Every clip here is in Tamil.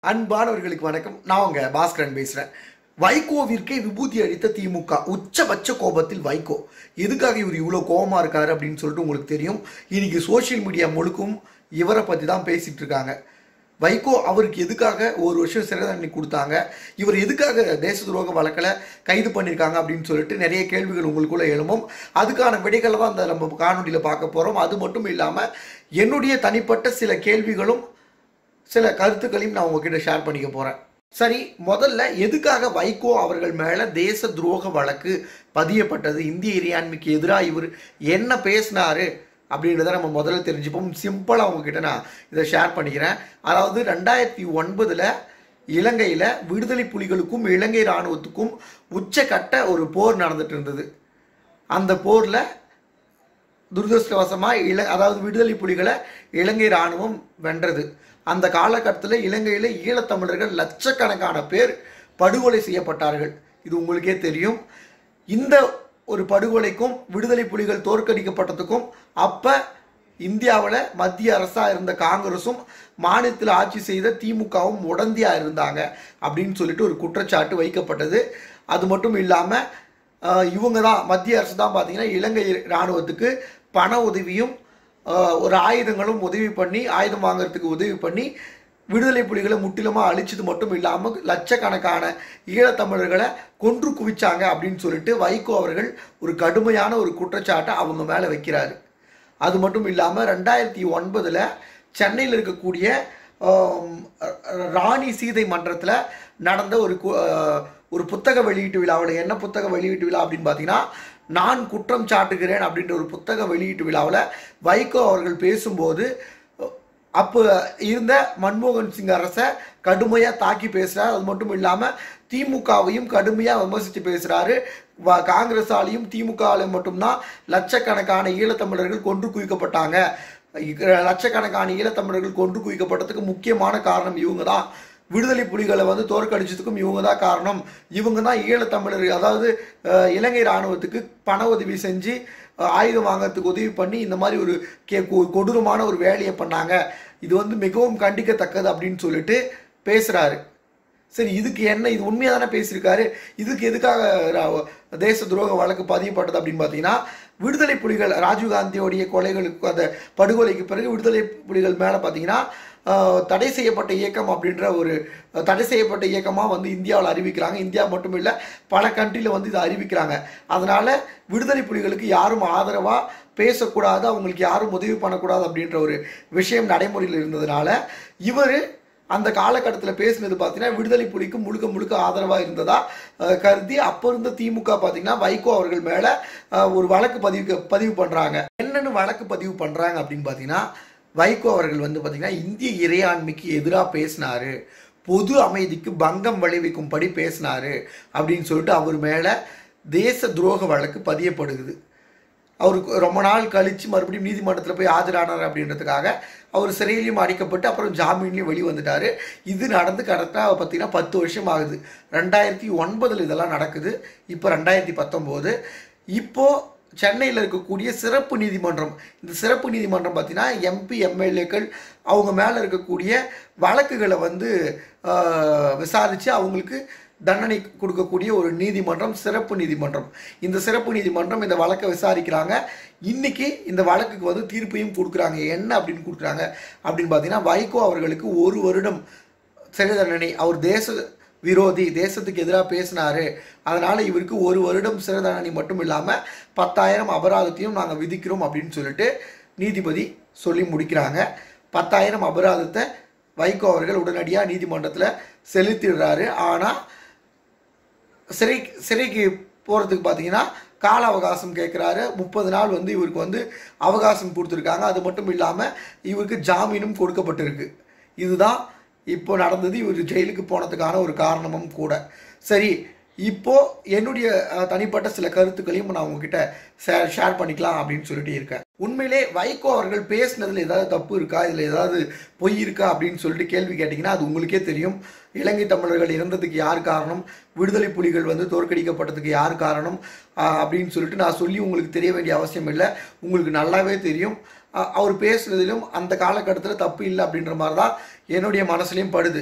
அன்பானவர்களுக்கு வணக்கம் நான் உங்க பாஸ்கரன் பேசுறேன் வைகோவிற்கே விபூதி அளித்த திமுக உச்சபட்ச கோபத்தில் வைகோ எதுக்காக இவர் இவ்வளோ கோபமா இருக்காரு அப்படின்னு சொல்லிட்டு உங்களுக்கு தெரியும் இன்னைக்கு சோஷியல் மீடியா முழுக்கும் இவரை பத்தி தான் பேசிட்டு இருக்காங்க வைகோ அவருக்கு எதுக்காக ஒரு வருஷம் சிறை தண்டனை கொடுத்தாங்க இவர் எதுக்காக தேச துரோக வழக்கில் கைது பண்ணியிருக்காங்க அப்படின்னு சொல்லிட்டு நிறைய கேள்விகள் உங்களுக்குள்ள எழும்பும் அதுக்கான விடைகளை தான் அந்த நம்ம காணொலியில் பார்க்க போகிறோம் அது மட்டும் இல்லாமல் என்னுடைய தனிப்பட்ட சில கேள்விகளும் சில கருத்துக்களையும் நான் உங்ககிட்ட ஷேர் பண்ணிக்க போகிறேன் சரி முதல்ல எதுக்காக வைகோ அவர்கள் மேலே தேச துரோக வழக்கு பதியப்பட்டது இந்திய இறையாண்மைக்கு எதிராக இவர் என்ன பேசினாரு அப்படின்றத நம்ம முதல்ல தெரிஞ்சுப்போம் சிம்பிளாக உங்ககிட்ட நான் இதை ஷேர் பண்ணிக்கிறேன் அதாவது ரெண்டாயிரத்தி ஒன்பதில் இலங்கையில் விடுதலை புலிகளுக்கும் இலங்கை இராணுவத்துக்கும் உச்சக்கட்ட ஒரு போர் நடந்துட்டு இருந்தது அந்த போரில் துரதிருஷ்டவசமாக இல அதாவது விடுதலை புலிகளை இலங்கை இராணுவம் வென்றது அந்த காலகட்டத்தில் இலங்கையில் ஈழத்தமிழர்கள் லட்சக்கணக்கான பேர் படுகொலை செய்யப்பட்டார்கள் இது உங்களுக்கே தெரியும் இந்த ஒரு படுகொலைக்கும் விடுதலை புலிகள் தோற்கடிக்கப்பட்டதுக்கும் அப்போ இந்தியாவில் மத்திய அரசாக இருந்த காங்கிரஸும் மாநிலத்தில் ஆட்சி செய்த திமுகவும் உடந்தியாக இருந்தாங்க அப்படின்னு சொல்லிட்டு ஒரு குற்றச்சாட்டு வைக்கப்பட்டது அது மட்டும் இல்லாமல் இவங்க தான் மத்திய அரசு தான் பார்த்தீங்கன்னா இலங்கை இராணுவத்துக்கு பண உதவியும் ஆஹ், ஒரு ஆயுதங்களும் உதவி பண்ணி ஆயுதம் வாங்குறதுக்கு உதவி பண்ணி விடுதலை புலிகளை முற்றிலுமாக அழிச்சது மட்டும் இல்லாமல் லட்சக்கணக்கான ஈழத்தமிழர்களை கொன்று குவிச்சாங்க அப்படின்னு சொல்லிட்டு வைகோ அவர்கள் ஒரு கடுமையான ஒரு குற்றச்சாட்டை அவங்க மேலே வைக்கிறாரு அது மட்டும் இல்லாமல் ரெண்டாயிரத்தி ஒன்பதில் சென்னையில் இருக்கக்கூடிய ஆம், ராணி சீதை மன்றத்தில் நடந்த ஒரு கு- ஆஹ், ஒரு புத்தக வெளியீட்டு விழாவில் என்ன புத்தக வெளியீட்டு விழா அப்படின்னு பார்த்தீங்கன்னா நான் குற்றம் சாட்டுகிறேன் அப்படின்ற ஒரு புத்தக வெளியீட்டு விழாவில் வைகோ அவர்கள் பேசும்போது அப்போ இருந்த மன்மோகன் சிங் அரசை கடுமையாக தாக்கி பேசுகிறார் அது மட்டும் இல்லாமல் திமுகவையும் கடுமையாக விமர்சித்து பேசுகிறாரு வ- காங்கிரஸாலையும் திமுகவாலையும் மட்டும்தான் லட்சக்கணக்கான ஈழத்தமிழர்கள் கொன்று குவிக்கப்பட்டாங்க இ- லட்சக்கணக்கான ஈழத்தமிழர்கள் கொன்று குவிக்கப்பட்டதுக்கு முக்கியமான காரணம் இவங்க தான் விடுதலை புலிகளை வந்து தோற்கடிச்சதுக்கும் இவங்க தான் காரணம் இவங்க தான் ஈழத்தமிழர் அதாவது அஹ், இலங்கை இராணுவத்துக்கு பண உதவி செஞ்சு அஹ், ஆயுதம் வாங்குறதுக்கு உதவி பண்ணி இந்த மாதிரி ஒரு கே கொ- கொடூரமான ஒரு வேலையை பண்ணாங்க இது வந்து மிகவும் கண்டிக்கத்தக்கது அப்படின்னு சொல்லிட்டு பேசுறாரு சரி இதுக்கு என்ன இது உண்மையாக தானே பேசியிருக்காரு இதுக்கு எதுக்காக ரா- தேச துரோக வழக்கு பதியப்பட்டது அப்படின்னு பார்த்தீங்கன்னா விடுதலை புலிகள் ராஜீவ்காந்தியோடைய கொலைகளுக்கு அந்த படுகொலைக்கு பிறகு விடுதலை புலிகள் மேலே பார்த்தீங்கன்னா ஆஹ், தடை செய்யப்பட்ட இயக்கம் அப்படின்ற ஒரு அஹ், தடை செய்யப்பட்ட இயக்கமாக வந்து இந்தியாவில் அறிவிக்கிறாங்க இந்தியா மட்டும் இல்லை பல கண்ட்ரியில் வந்து இதை அறிவிக்கிறாங்க அதனால விடுதலை புலிகளுக்கு யாரும் ஆதரவாக பேசக்கூடாது அவங்களுக்கு யாரும் உதவி பண்ணக்கூடாது அப்படின்ற ஒரு விஷயம் நடைமுறையில் இருந்ததுனால இவர் அந்த காலகட்டத்தில் பேசினது பார்த்தீங்கன்னா விடுதலை புலிக்கு முழுக்க முழுக்க ஆதரவாக இருந்ததா அஹ், கருதி அப்போ இருந்த திமுக பார்த்தீங்கன்னா வைகோ அவர்கள் மேலே ஒரு வழக்கு பதிவு பதிவு பண்ணுறாங்க என்னென்னு வழக்கு பதிவு பண்ணுறாங்க அப்படின்னு பார்த்தீங்கன்னா வைகோ அவர்கள் வந்து பார்த்தீங்கன்னா இந்திய இறையாண்மைக்கு எதிராக பேசினாரு பொது அமைதிக்கு பங்கம் விளைவிக்கும்படி பேசினாரு அப்படின்னு சொல்லிட்டு அவர் மேலே தேச துரோக வழக்கு பதியப்படுகிறது அவருக்கு ரொம்ப நாள் கழித்து மறுபடியும் நீதிமன்றத்தில் போய் ஆஜரானார் அப்படின்றதுக்காக அவர் சிறையிலையும் அடைக்கப்பட்டு அப்புறம் ஜாமீன்லையும் வெளியே வந்துட்டார் இது நடந்து கரெக்டாக பார்த்தீங்கன்னா பத்து வருஷம் ஆகுது ரெண்டாயிரத்தி ஒன்பதில் இதெல்லாம் நடக்குது இப்போ ரெண்டாயிரத்தி பத்தொம்போது இப்போது சென்னையில் இருக்கக்கூடிய சிறப்பு நீதிமன்றம் இந்த சிறப்பு நீதிமன்றம் பார்த்தீங்கன்னா எம்பி எம்எல்ஏக்கள் அவங்க மேலே இருக்கக்கூடிய வழக்குகளை வந்து விசாரித்து அவங்களுக்கு தண்டனை கொடுக்கக்கூடிய ஒரு நீதிமன்றம் சிறப்பு நீதிமன்றம் இந்த சிறப்பு நீதிமன்றம் இந்த வழக்கை விசாரிக்கிறாங்க இன்னைக்கு இந்த வழக்குக்கு வந்து தீர்ப்பையும் கொடுக்குறாங்க என்ன அப்படின்னு கொடுக்குறாங்க அப்படின்னு பார்த்தீங்கன்னா வைகோ அவர்களுக்கு ஒரு வருடம் சிறை தண்டனை அவர் தேச விரோதி தேசத்துக்கு எதிராக பேசினாரு அதனால இவருக்கு ஒரு வருடம் சிறை தண்டனை மட்டும் இல்லாமல் பத்தாயிரம் அபராதத்தையும் நாங்கள் விதிக்கிறோம் அப்படின்னு சொல்லிட்டு நீதிபதி சொல்லி முடிக்கிறாங்க பத்தாயிரம் அபராதத்தை வைகோ அவர்கள் உடனடியாக நீதிமன்றத்தில் செலுத்திடுறாரு ஆனால் சிறை சிறைக்கு போகிறதுக்கு பார்த்தீங்கன்னா கால அவகாசம் கேட்குறாரு முப்பது நாள் வந்து இவருக்கு வந்து அவகாசம் கொடுத்துருக்காங்க அது மட்டும் இல்லாமல் இவருக்கு ஜாமீனும் கொடுக்கப்பட்டிருக்கு இதுதான் இப்போ நடந்தது இவர் ஜெயிலுக்கு போனதுக்கான ஒரு காரணமும் கூட சரி இப்போ என்னுடைய அஹ், தனிப்பட்ட சில கருத்துக்களையும் நான் உங்ககிட்ட ஷேர் ஷேர் பண்ணிக்கலாம் அப்படின்னு சொல்லிட்டு இருக்கேன் உண்மையிலே வைகோ அவர்கள் பேசினதுல ஏதாவது தப்பு இருக்கா இதில் ஏதாவது பொய் இருக்கா அப்படின்னு சொல்லிட்டு கேள்வி கேட்டிங்கன்னா அது உங்களுக்கே தெரியும் இலங்கை தமிழர்கள் இறந்ததுக்கு யார் காரணம் விடுதலை புலிகள் வந்து தோற்கடிக்கப்பட்டதுக்கு யார் காரணம் ஆஹ், அப்படின்னு சொல்லிட்டு நான் சொல்லி உங்களுக்கு தெரிய வேண்டிய அவசியம் இல்லை உங்களுக்கு நல்லாவே தெரியும் அஹ், அவர் பேசுனதிலும் அந்த காலகட்டத்தில் தப்பு இல்லை அப்படின்ற மாதிரி தான் என்னுடைய மனசுலையும் படுது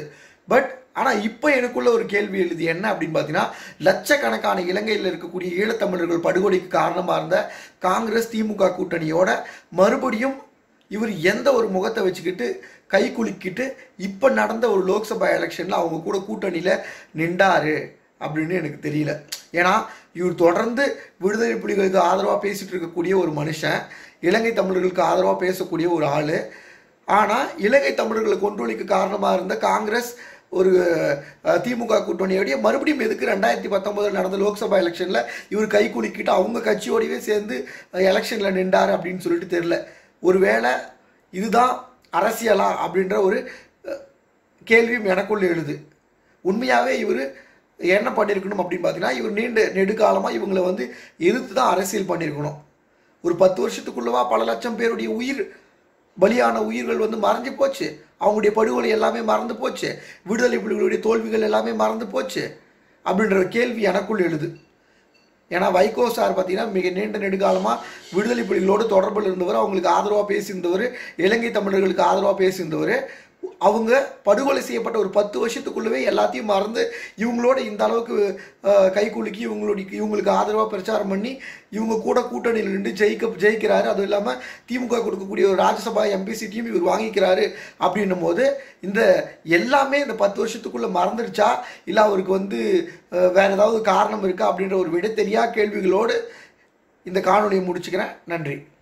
பட் ஆனால் இப்போ எனக்குள்ள ஒரு கேள்வி எழுதி என்ன அப்படின்னு பார்த்தீங்கன்னா லட்சக்கணக்கான இலங்கையில் இருக்கக்கூடிய ஈழத்தமிழர்கள் படுகொலைக்கு காரணமாக இருந்த காங்கிரஸ் திமுக கூட்டணியோட மறுபடியும் இவர் எந்த ஒரு முகத்தை வச்சுக்கிட்டு கை குலுக்கிட்டு இப்போ நடந்த ஒரு லோக்சபா எலெக்ஷனில் அவங்க கூட கூட்டணியில் நின்றாரு அப்படின்னு எனக்கு தெரியல ஏன்னா இவர் தொடர்ந்து விடுதலை புலிகளுக்கு ஆதரவாக பேசிட்டு இருக்கக்கூடிய ஒரு மனுஷன் இலங்கை தமிழர்களுக்கு ஆதரவாக பேசக்கூடிய ஒரு ஆள் ஆனால் இலங்கை கொண்டு கொன்றொழிக்கு காரணமாக இருந்த காங்கிரஸ் ஒரு அஹ், திமுக கூட்டணியோடைய மறுபடியும் எதுக்கு ரெண்டாயிரத்தி பத்தொன்பதில் நடந்த லோக்சபா எலெக்ஷனில் இவர் கை குலுக்கிட்டு அவங்க கட்சியோடவே சேர்ந்து எலெக்ஷனில் நின்றார் அப்படின்னு சொல்லிட்டு தெரில ஒருவேளை இதுதான் அரசியலா அப்படின்ற ஒரு அஹ், கேள்வியும் எனக்குள்ள எழுது உண்மையாகவே இவர் என்ன பண்ணியிருக்கணும் அப்படின்னு பார்த்தீங்கன்னா இவர் நீண்ட நெடுக்காலமாக இவங்களை வந்து எதிர்த்து தான் அரசியல் பண்ணியிருக்கணும் ஒரு பத்து வருஷத்துக்குள்ளவா பல லட்சம் பேருடைய உயிர் பலியான உயிர்கள் வந்து மறைஞ்சு போச்சு அவங்களுடைய படுகொலை எல்லாமே மறந்து போச்சு விடுதலை புலிகளுடைய தோல்விகள் எல்லாமே மறந்து போச்சு அப்படின்ற ஒரு கேள்வி எனக்குள் எழுது ஏன்னா வைகோ சார் பார்த்தீங்கன்னா மிக நீண்ட நெடுகாலமாக விடுதலை புலிகளோடு தொடர்பில் இருந்தவர் அவங்களுக்கு ஆதரவாக பேசியிருந்தவர் இலங்கை தமிழர்களுக்கு ஆதரவாக பேசியிருந்தவர் அவங்க படுகொலை செய்யப்பட்ட ஒரு பத்து வருஷத்துக்குள்ளவே எல்லாத்தையும் மறந்து இவங்களோட இந்த அளவுக்கு அஹ், கை குலுக்கி இவங்களுடைய இவங்களுக்கு ஆதரவாக பிரச்சாரம் பண்ணி இவங்க கூட கூட்டணியில் நின்று ஜெயிக்க ஜெயிக்கிறாரு அதுவும் இல்லாமல் திமுக கொடுக்கக்கூடிய ஒரு ராஜ்யசபா எம்பி சீட்டையும் இவர் வாங்கிக்கிறாரு அப்படின்னும் போது இந்த எல்லாமே இந்த பத்து வருஷத்துக்குள்ள மறந்துடுச்சா இல்லை அவருக்கு வந்து அஹ், வேற ஏதாவது காரணம் இருக்கா அப்படின்ற ஒரு விடை தெரியா கேள்விகளோடு இந்த காணொலியை முடிச்சுக்கிறேன் நன்றி